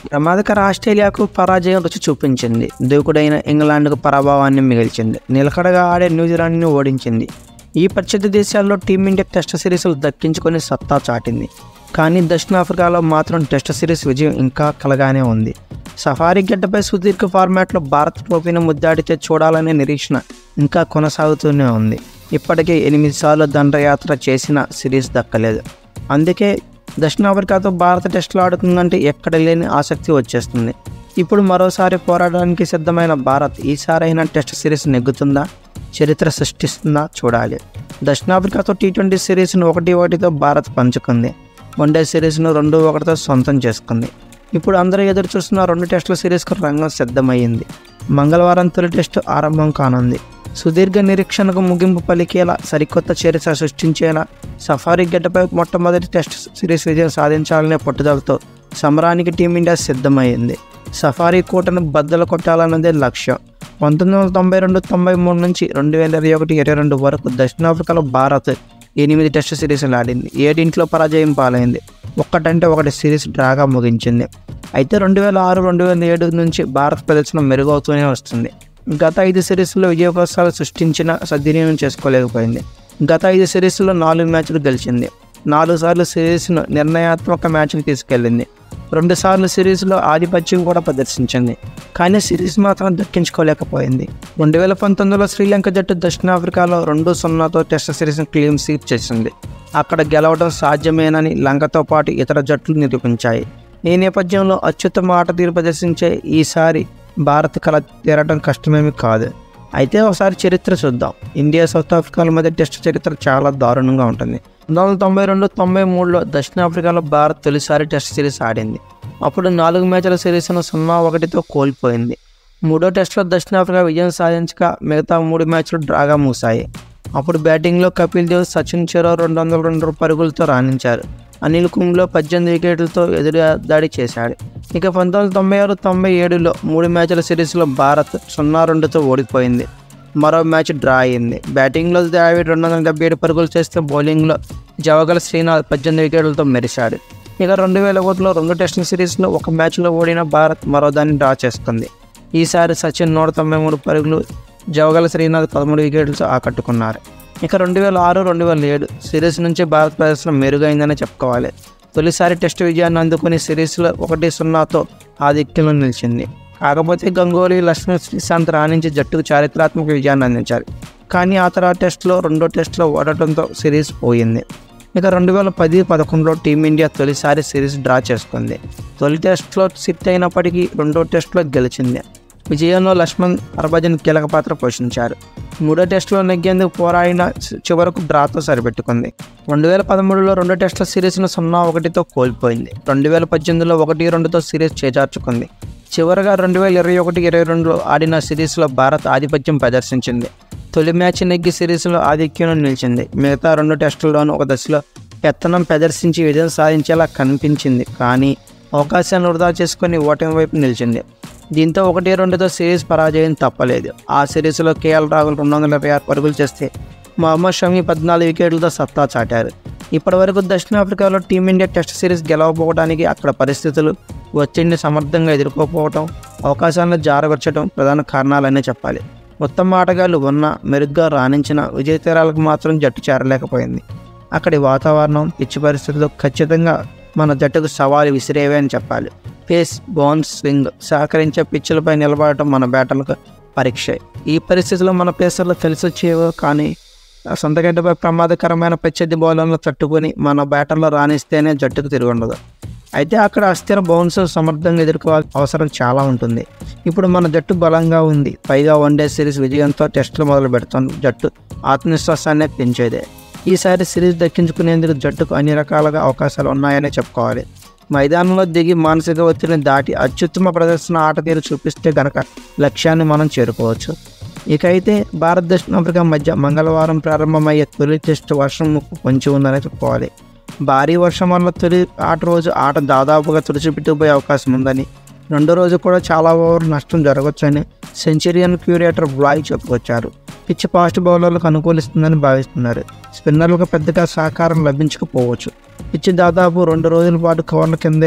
ప్రమాదకర ఆస్ట్రేలియాకు పరాజయం రుచి చూపించింది దూకుడైన ఇంగ్లాండ్కు పరాభవాన్ని మిగిల్చింది నిలకడగా ఆడే న్యూజిలాండ్ని ఓడించింది ఈ ప్రసిద్ధ దేశాల్లో టీమిండియా టెస్ట్ సిరీస్లు దక్కించుకొని సత్తా చాటింది కానీ దక్షిణాఫ్రికాలో మాత్రం టెస్ట్ సిరీస్ విజయం ఇంకా కలగానే ఉంది సఫారీ గడ్డపై సుదీర్ఘ ఫార్మాట్లో భారత్ ట్రోఫీని ముద్దాడితే చూడాలనే నిరీక్షణ ఇంకా కొనసాగుతూనే ఉంది ఇప్పటికే ఎనిమిది సార్లు దండయాత్ర చేసిన సిరీస్ దక్కలేదు అందుకే దక్షిణాఫ్రికాతో భారత టెస్టులు ఆడుతుందంటే ఎక్కడ లేని ఆసక్తి వచ్చేస్తుంది ఇప్పుడు మరోసారి పోరాడడానికి సిద్ధమైన భారత్ ఈసారైనా టెస్ట్ సిరీస్ నెగ్గుతుందా చరిత్ర సృష్టిస్తుందా చూడాలి దక్షిణాఫ్రికాతో టీ ట్వంటీ సిరీస్ను ఒకటి ఒకటితో భారత్ పంచుకుంది వన్డే సిరీస్ను రెండు ఒకటితో సొంతం చేసుకుంది ఇప్పుడు అందరూ ఎదురు చూస్తున్న రెండు టెస్టుల సిరీస్కు రంగం సిద్ధమయ్యింది మంగళవారం తొలి టెస్టు ఆరంభం కానుంది సుదీర్ఘ నిరీక్షణకు ముగింపు పలికేలా సరికొత్త చరిత్ర సృష్టించేలా సఫారీ గడ్డపై మొట్టమొదటి టెస్ట్ సిరీస్ విజయం సాధించాలనే పట్టుదలతో సమరానికి టీమిండియా సిద్ధమైంది సఫారీ కోటను బద్దలు కొట్టాలన్నదే లక్ష్యం పంతొమ్మిది వందల తొంభై రెండు తొంభై మూడు నుంచి రెండు వేల ఇరవై ఒకటి ఇరవై రెండు వరకు దక్షిణాఫ్రికాలో భారత్ ఎనిమిది టెస్ట్ సిరీస్లు ఆడింది ఏడింట్లో పరాజయం పాలైంది ఒక్కటంటే ఒకటి సిరీస్ డ్రాగా ముగించింది అయితే రెండు వేల ఆరు రెండు వేల ఏడు నుంచి భారత్ ప్రదర్శన మెరుగవుతూనే వస్తుంది గత ఐదు సిరీస్లో విజయవకాశాలు సృష్టించిన సద్వినియోగం చేసుకోలేకపోయింది గత ఐదు సిరీస్లో నాలుగు మ్యాచ్లు గెలిచింది నాలుగు సార్లు సిరీస్ను నిర్ణయాత్మక మ్యాచ్కి తీసుకెళ్ళింది రెండు సార్లు సిరీస్లో ఆధిపత్యం కూడా ప్రదర్శించింది కానీ సిరీస్ మాత్రం దక్కించుకోలేకపోయింది రెండు వేల పంతొమ్మిదిలో శ్రీలంక జట్టు దక్షిణాఫ్రికాలో రెండు సున్నాతో టెస్ట్ సిరీస్ను క్లీన్ స్వీప్ చేసింది అక్కడ గెలవడం సాధ్యమేనని లంకతో పాటు ఇతర జట్లు నిరూపించాయి ఈ నేపథ్యంలో అత్యుత్తమ ఆట తీరు ప్రదర్శించే ఈసారి భారత్ కల తీరడం కష్టమేమి కాదు అయితే ఒకసారి చరిత్ర చూద్దాం ఇండియా సౌత్ ఆఫ్రికాల మధ్య టెస్ట్ చరిత్ర చాలా దారుణంగా ఉంటుంది పంతొమ్మిది వందల తొంభై రెండు తొంభై మూడులో దక్షిణాఫ్రికాలో భారత్ తొలిసారి టెస్ట్ సిరీస్ ఆడింది అప్పుడు నాలుగు మ్యాచ్ల సిరీస్ను సున్నా ఒకటితో కోల్పోయింది మూడో టెస్ట్లో దక్షిణాఫ్రికా విజయం సాధించక మిగతా మూడు మ్యాచ్లు డ్రాగా మూసాయి అప్పుడు బ్యాటింగ్లో కపిల్ దేవ్ సచిన్ చెరో రెండు వందల రెండు పరుగులతో రాణించారు అనిల్ కుంబ్లో పద్దెనిమిది వికెట్లతో ఎదురు దాడి చేశాడు ఇక పంతొమ్మిది వందల తొంభై ఆరు తొంభై ఏడులో మూడు మ్యాచ్ల సిరీస్లో భారత్ సున్నా రెండుతో ఓడిపోయింది మరో మ్యాచ్ డ్రా అయింది బ్యాటింగ్లో ద్రావిడ్ రెండు వందల డెబ్బై ఏడు పరుగులు చేస్తే బౌలింగ్లో జవగల శ్రీనాథ్ పద్దెనిమిది వికెట్లతో మెరిశాడు ఇక రెండు వేల ఒకటిలో రెండు టెస్ట్ సిరీస్లో ఒక మ్యాచ్లో ఓడిన భారత్ మరో దాన్ని డ్రా చేసుకుంది ఈసారి సచిన్ నూట తొంభై మూడు పరుగులు జవగల శ్రీనాథ్ పదమూడు వికెట్లతో ఆకట్టుకున్నారు ఇక రెండు వేల ఆరు రెండు వేల ఏడు సిరీస్ నుంచి భారత ప్రదర్శన మెరుగైందని చెప్పుకోవాలి తొలిసారి టెస్ట్ విజయాన్ని అందుకుని సిరీస్లో ఒకటి సున్నాతో ఆధిక్యంలో నిలిచింది కాకపోతే గంగోలీ లక్ష్మీ శ్రీశాంత్ రాణించి జట్టుకు చారిత్రాత్మక విజయాన్ని అందించారు కానీ ఆ తర్వాత టెస్ట్లో రెండో టెస్ట్లో ఓడటంతో సిరీస్ పోయింది ఇక రెండు వేల పది పదకొండులో టీమిండియా తొలిసారి సిరీస్ డ్రా చేసుకుంది తొలి టెస్ట్లో సిట్ అయినప్పటికీ రెండో టెస్ట్లో గెలిచింది విజయంలో లక్ష్మణ్ హర్భజన్ కీలక పాత్ర పోషించారు మూడో టెస్టులో నెగ్గేందుకు పోరాడిన చివరకు డ్రాతో సరిపెట్టుకుంది రెండు వేల పదమూడులో రెండో టెస్టుల సిరీస్ను సున్నా ఒకటితో కోల్పోయింది రెండు వేల పద్దెనిమిదిలో ఒకటి రెండుతో సిరీస్ చేజార్చుకుంది చివరగా రెండు వేల ఇరవై ఒకటి ఇరవై రెండులో ఆడిన సిరీస్లో భారత్ ఆధిపత్యం ప్రదర్శించింది తొలి మ్యాచ్ నెగ్గి సిరీస్లో ఆధిక్యంలో నిలిచింది మిగతా రెండు టెస్టుల్లోనూ ఒక దశలో పెత్తనం ప్రదర్శించి విజయం సాధించేలా కనిపించింది కానీ అవకాశాన్ని వృధా చేసుకొని ఓటమి వైపు నిలిచింది దీంతో ఒకటి రెండుతో సిరీస్ పరాజయం తప్పలేదు ఆ సిరీస్లో కేఎల్ రాహుల్ రెండు వందల ఇరవై ఆరు పరుగులు చేస్తే మహమ్మద్ షమి పద్నాలుగు వికెట్లతో సత్తా చాటారు ఇప్పటివరకు దక్షిణాఫ్రికాలో టీమిండియా టెస్ట్ సిరీస్ గెలవకపోవడానికి అక్కడ పరిస్థితులు ఒత్తిడిని సమర్థంగా ఎదుర్కోకపోవడం అవకాశాలను జారగొచ్చడం ప్రధాన కారణాలనే చెప్పాలి ఉత్తమ ఆటగాళ్లు ఉన్న మెరుగ్గా రాణించిన విజయ తీరాలకు మాత్రం జట్టు చేరలేకపోయింది అక్కడి వాతావరణం పిచ్చి పరిస్థితులు ఖచ్చితంగా మన జట్టుకు సవాలు విసిరేవే అని చెప్పాలి పేస్ బౌన్స్ స్వింగ్ సహకరించే పిచ్చులపై నిలబడటం మన బ్యాటర్లకు పరీక్ష ఈ పరిస్థితిలో మన పేసర్లు తెలిసి వచ్చేవో కానీ సొంత గడ్డపై ప్రమాదకరమైన ప్రత్యర్థి బౌలర్లను తట్టుకొని మన బ్యాటర్లో రాణిస్తేనే జట్టుకు తిరిగి ఉండదు అయితే అక్కడ అస్థిర బౌన్స్ సమర్థంగా ఎదుర్కోవాల్సిన అవసరం చాలా ఉంటుంది ఇప్పుడు మన జట్టు బలంగా ఉంది పైగా వన్డే సిరీస్ విజయంతో టెస్టులు మొదలు పెడుతుంది జట్టు ఆత్మవిశ్వాసాన్ని పెంచేదే ఈసారి సిరీస్ దక్కించుకునేందుకు జట్టుకు అన్ని రకాలుగా అవకాశాలు ఉన్నాయని చెప్పుకోవాలి మైదానంలో దిగి మానసిక ఒత్తిడిని దాటి అత్యుత్తమ ప్రదర్శన ఆట తీరు చూపిస్తే గనక లక్ష్యాన్ని మనం చేరుకోవచ్చు ఇక అయితే భారత దక్షిణాఫ్రికా మధ్య మంగళవారం ప్రారంభమయ్యే తొలి టెస్ట్ వర్షం ముప్పు పొంచి ఉందని చెప్పుకోవాలి భారీ వర్షం వల్ల తొలి ఆట రోజు ఆట దాదాపుగా తుడిచిపెట్టుకుపోయే అవకాశం ఉందని రెండో రోజు కూడా చాలా ఓవర్ నష్టం జరగవచ్చని సెంచరియన్ క్యూరేటర్ బ్లాయ్ చెప్పుకొచ్చారు పిచ్ ఫాస్ట్ బౌలర్లకు అనుకూలిస్తుందని భావిస్తున్నారు స్పిన్నర్లకు పెద్దగా సహకారం లభించకపోవచ్చు పిచ్ దాదాపు రెండు రోజుల పాటు కవర్ల కిందే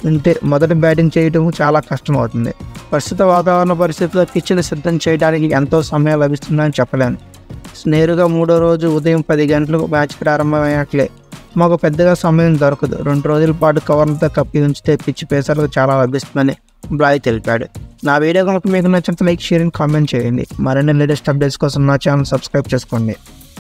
ఉంటే మొదటి బ్యాటింగ్ చేయడం చాలా కష్టం అవుతుంది ప్రస్తుత వాతావరణ పరిస్థితుల్లో పిచ్చులు సిద్ధం చేయడానికి ఎంతో సమయం లభిస్తుందని చెప్పలేను నేరుగా మూడో రోజు ఉదయం పది గంటలకు మ్యాచ్ ప్రారంభమయ్యాట్లే మాకు పెద్దగా సమయం దొరకదు రెండు రోజుల పాటు కవర్లతో కప్పి ఉంచితే పిచ్చి పేసర్లకు చాలా లభిస్తుందని బ్లాయ్ తెలిపాడు నా వీడియో కనుక మీకు నచ్చినట్లయితే లైక్ షేర్ కామెంట్ చేయండి మరిన్ని లేటెస్ట్ అప్డేట్స్ కోసం నా ఛానల్ సబ్స్క్రైబ్ చేసుకోండి